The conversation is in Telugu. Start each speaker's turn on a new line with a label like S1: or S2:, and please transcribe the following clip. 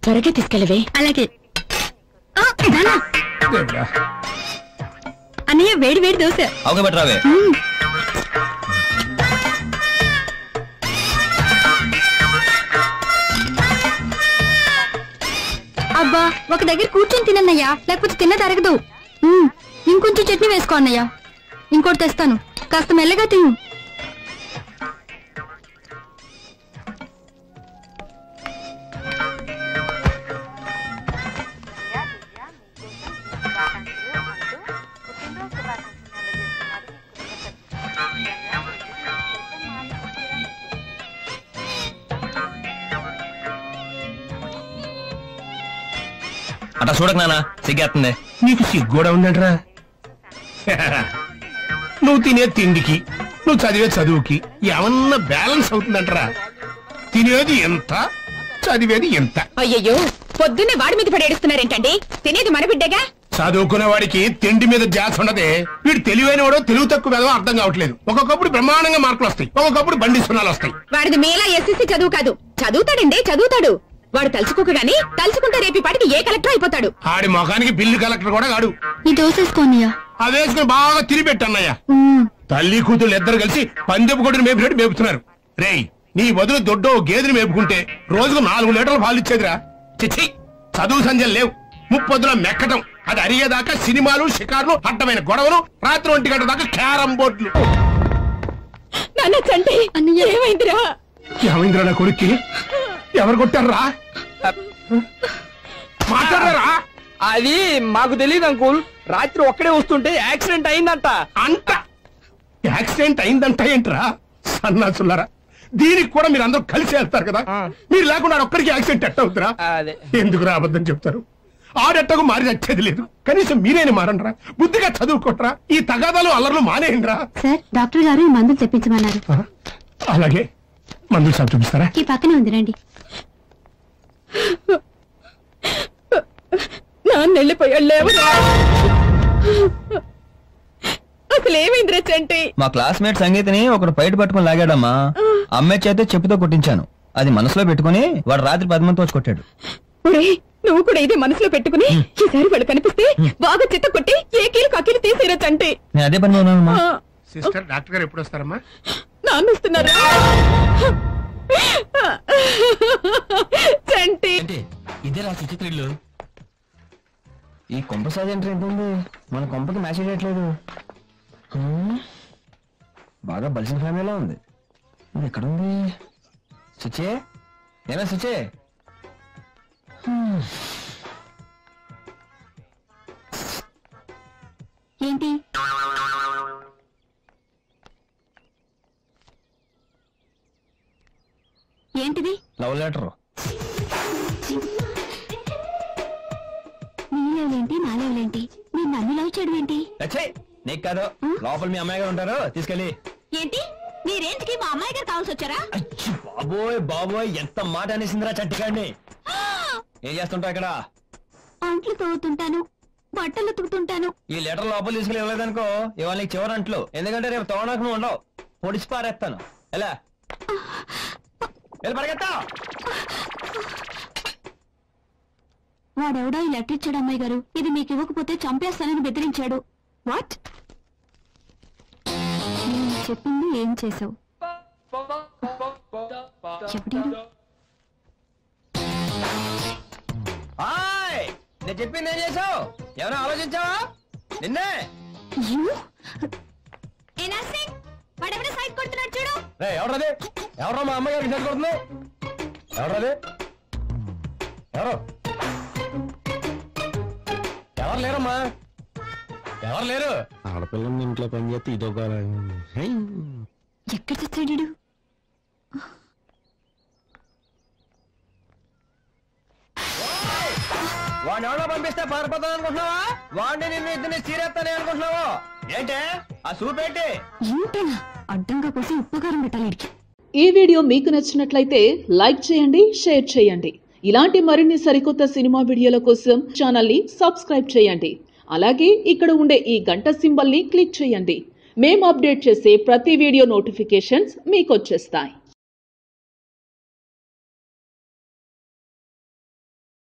S1: త్వరగా తీసుకెళ్ళవే
S2: అలాగే ఆ, నాన్న,
S3: దేవుడా.
S2: అన్నయ్య వేడి వేడి దోశ
S4: అవుగా పెట్టరావే
S2: మ్మ్. అబ్బా ఒక దగ్గర కూర్చొని తినన్నయ్యా లేకపోతే తిన్న తరగదు మ్మ్. ఇంకొంచెం చట్నీ వేసుకో అన్నయ్య ఇంకోటి తెస్తాను కాస్త మెల్లగా తిను
S4: అట్లా చూడకు నాన్న సిగ్గేస్తుంది
S3: నీకు సిగ్గు కూడా ఉందంటరా నువ్వు తినే తిండికి నువ్వు చదివే చదువుకి ఏమన్నా బ్యాలెన్స్ అవుతుందంటరా తినేది ఎంత చదివేది ఎంత
S1: అయ్యయ్యో పొద్దున్నే వాడి మీద పడి ఏడుస్తున్నారేంటండి తినేది మన బిడ్డగా
S3: చదువుకునే వాడికి తిండి మీద జాస్ ఉండదే వీడు తెలివైన వాడో తెలుగు తక్కువ వేదో అర్థం కావట్లేదు ఒక్కొక్కప్పుడు బ్రహ్మాండంగా మార్కులు వస్తాయి ఒక్కొక్కప్పుడు బండి సున్నాలు వస్తాయి
S1: వాడిది మేలా ఎస్ఎస్సి చదువు కాదు చదువుతాడండి చదువుతాడు వాడు తలుచుకోక గాని తలుచుకుంటే రేపు ఈ పాటికి ఏ కలెక్టర్ అయిపోతాడు
S3: ఆడి ముఖానికి బిల్లు కలెక్టర్ కూడా కాడు
S2: ఈ దోశ వేసుకో అన్నయ్య
S3: అది వేసుకుని బాగా తిరిపెట్టు అన్నయ్య
S2: మ్మ్.
S3: తల్లి కూతురు ఇద్దరు కలిసి పందెపు కొడుకుని మేపినట్టు మేపుతున్నారు రేయ్ నీ బదులు దొడ్డో గేదెని మేపుకుంటే రోజుకు నాలుగు లీటర్లు పాలు ఇచ్చేదిరా చిచ్చి చదువు సంధ్యలు లేవు ముప్పొద్దుల మెక్కటం అది అరిగేదాకా సినిమాలు షికార్లు అడ్డమైన గొడవలు రాత్రి ఒంటి గంట దాకా క్యారం బోర్డులు
S1: నాన్న చంటి
S2: అన్నయ్య.
S1: ఏమైందిరా
S3: ఏమైందిరా నా కొడుక్కి ఎవరు కొట్టారా మాట్లాడరా
S5: అది మాకు తెలియదు అంకుల్ రాత్రి ఒక్కడే వస్తుంటే యాక్సిడెంట్ అయిందంట
S3: అంత యాక్సిడెంట్ అయిందంట ఏంట్రా సన్నాసులారా దీనికి కూడా మీరు అందరూ కలిసి వెళ్తారు కదా
S5: ఆ.
S3: మీరు లేకుండా ఆడ ఒక్కడికి యాక్సిడెంట్ ఎట్ట అవుతురా
S5: అదే
S3: ఎందుకు అబద్ధం చెప్తారు ఆడెట్టకు మారి వచ్చేది లేదు కనీసం మీరేని మారండ్రా బుద్ధిగా చదువుకోట్రా ఈ తగాదాలు అల్లర్లు మానేయండిరా
S2: సార్ డాక్టర్ గారు ఈ మందులు తెప్పించమన్నారు
S3: ఆ, అలాగే మందులు సార్ చూపిస్తారా
S2: ఈ పక్కనే ఉంది రండి
S1: నాన్న వెళ్ళిపోయాడు లేవరా అసలు ఏమైందిరా చంటి
S4: మా క్లాస్మేట్ సంగీతని ఒకడు బయట పట్టుకుని లాగాడమ్మా అమ్మాయి చేతే చెప్పుతో కొట్టించాను అది మనసులో పెట్టుకుని వాడు రాత్రి పది మందితో వచ్చి కొట్టాడు
S1: ఒరేయ్, నువ్వు కూడా ఇదే మనసులో పెట్టుకుని ఈసారి వాళ్ళు కనిపిస్తే బాగా చిత్త కొట్టి ఏ కీలు కక్కీలు తీసేరా చంటి
S4: నేను అదే పని ఉన్నానమ్మా
S1: ఆ,
S3: సిస్టర్ డాక్టర్ గారు ఎప్పుడు వస్తారమ్మా
S1: నాన్న వస్తున్నారా చంటి
S4: ఏంటి ఇదే రా చిత్ర ఇల్లు ఈ కొంప సాజ్ ఎంట్రీ ఎంత ఉంది మన కొంపకి మ్యాచ్ చేయట్లేదు హ్మ్? బాగా బలిసిన ఫ్యామిలీలో ఉంది ఇది ఎక్కడ ఉంది సుచే ఏమే సుచే
S2: ఏంటి ఏంటిది
S4: లవ్ లెటర్
S2: నీ లేవులేంటి నా లేవులేంటి మీరు నన్ను లవ్ చేయడం ఏంటి
S4: వచ్చే నీకు కాదు లోపల మీ అమ్మాయి గారు ఉంటారు తీసుకెళ్ళి
S2: ఏంటి మీ రేంజ్కి మా అమ్మాయి గారు కావాల్సి వచ్చారా
S4: అచ్చి బాబోయ్ బాబోయ్ ఎంత మాట అనేసిందిరా చట్టిగాడిని ఏం చేస్తుంటావు ఇక్కడ
S2: అంట్లు తోగుతుంటాను బట్టలు ఉతుకుతుంటాను
S4: ఈ లెటర్ లోపల తీసుకెళ్ళి ఇవ్వలేదనుకో ఇవాళ నీకు చివరి అంట్లు ఎందుకంటే రేపు తోవడానికి నువ్వు ఉండవు పొడిచి పారేస్తాను ఎలా వెళ్ళి పరిగెత్తా
S2: వాడెవడో ఈ లెటర్ ఇచ్చాడు అమ్మాయి గారు ఇది మీకు ఇవ్వకపోతే చంపేస్తానని బెదిరించాడు వాట్ నేను చెప్పింది ఏం చేసావు ఎవడీడు?
S4: హాయ్ నేను చెప్పింది ఏం చేసావు ఏమైనా ఆలోచించావా నిన్నే
S2: You? ఏ నర్సింగ్ వాడెవడో సైడ్ కొడుతున్నాడు చూడు
S4: రే ఎవరది ఎవరో మా అమ్మగారికి సెట్ కొడుతుంది ఎవరది ఎవరు ఎవరు లేరమ్మా ఎవరు లేరు
S6: ఆడపిల్లని ఇంట్లో పని చేస్తే ఇదొక
S2: ఎక్కడ చచ్చాడు ఈడు?
S4: వాడిని ఎవరో పంపిస్తే పారిపోతాను అనుకుంటున్నావా వాడిని నిన్ను ఇద్దరిని చీరేస్తానే అనుకుంటున్నావా ఏంటే ఆ సూప్ ఏంటి
S2: ఏంటనా అడ్డంగా కోసి ఉప్పుగారం పెట్టాలి ఈడికి
S7: ఈ వీడియో మీకు నచ్చినట్లయితే లైక్ చేయండి షేర్ చేయండి ఇలాంటి మరిన్ని సరికొత్త సినిమా వీడియోల కోసం ఛానల్ని సబ్స్క్రైబ్ చేయండి అలాగే ఇక్కడ ఉండే ఈ గంట సింబల్ని క్లిక్ చేయండి మేము అప్డేట్ చేసే ప్రతి వీడియో నోటిఫికేషన్స్ మీకు వచ్చేస్తాయి